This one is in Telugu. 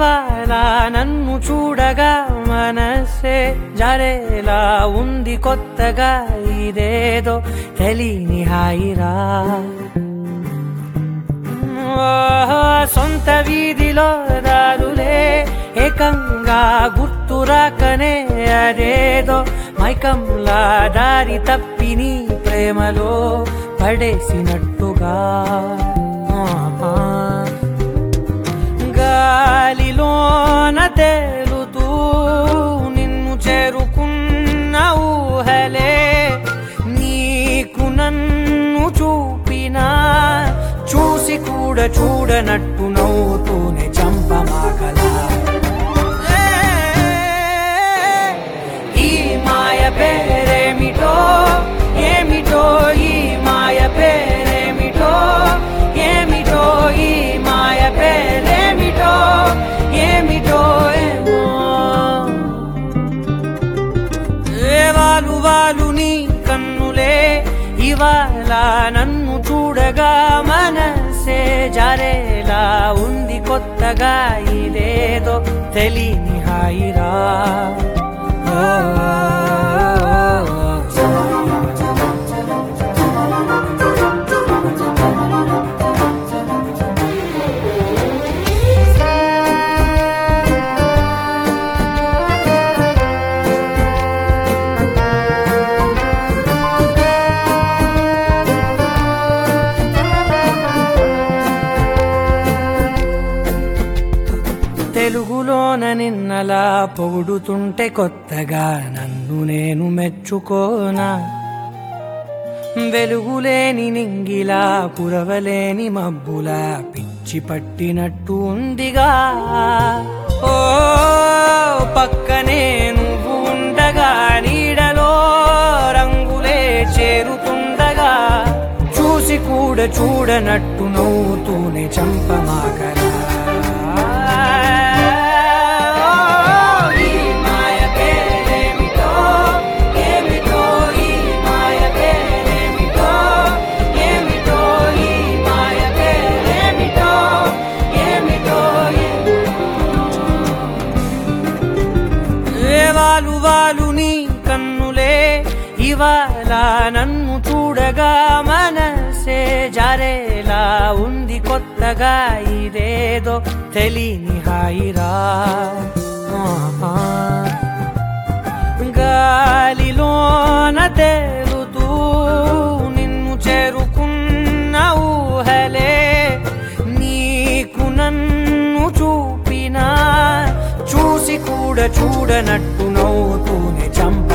ఇవాళ నన్ను చూడగా మనసే జరేలా ఉంది కొత్తగా ఇదేదో తెలియని హాయిరా ఓహో, సొంత వీధిలో దారులే ఏకంగా గుర్తురాకనే అదేదో మైకంలా దారి తప్పి నీ ప్రేమలో పడేసినట్టుగా ఆహా. గాలిలోన తేలుతూ నిన్ను చేరుకున్న ఊహలే నీకు నన్ను చూపినా చూసి కూడా చూడనట్టు నవ్వుతూనే చంపమాకలా ఈ మాయ పేరేమిటో ఏమిటో ఈ మాయ పేరేమిటో ఏమిటో ఈ మాయ పేరేమిటో ఏమిటో ఏమో ఏ వాలు వాలు నీ కన్నులే ఇవాళ నన్ను చూడగా మనసే జారేలా ఉంది కొత్తగా ఇదేదో తెలియని హాయిరా ఓ, తెలుగులోన నిన్నలా పొగుడుతుంటే కొత్తగా నన్ను నేను మెచ్చుకోనా వెలుగులేని నింగిలా కురవలేని మబ్బులా పిచ్చి పట్టినట్టు ఉందిగా ఓ పక్కనే నువ్వు ఉండగా నీడలో రంగులే చేరుతుండగా చూసి కూడా చూడనట్టు నవ్వుతూనే చంపమాకరా ఈ మాయ పేరేమిటో ఏమిటో ఈ మాయ పేరేమిటో ఏమిటో ఈ మాయ పేరేమిటో ఏమిటో ఏ వాలు వాలు నీ కన్నులే ఇవాళ నన్ను చూడగా మనసే జారేలా ఉంది కొత్తగా ఇదేదో తెలియని హాయిరా ఆహా. గాలిలోన తేలుతూ నిన్ను చేరుకున్న ఊహలే నీకు నన్ను చూపినా చూసి కూడా చూడనట్టు నవ్వుతూనే చంప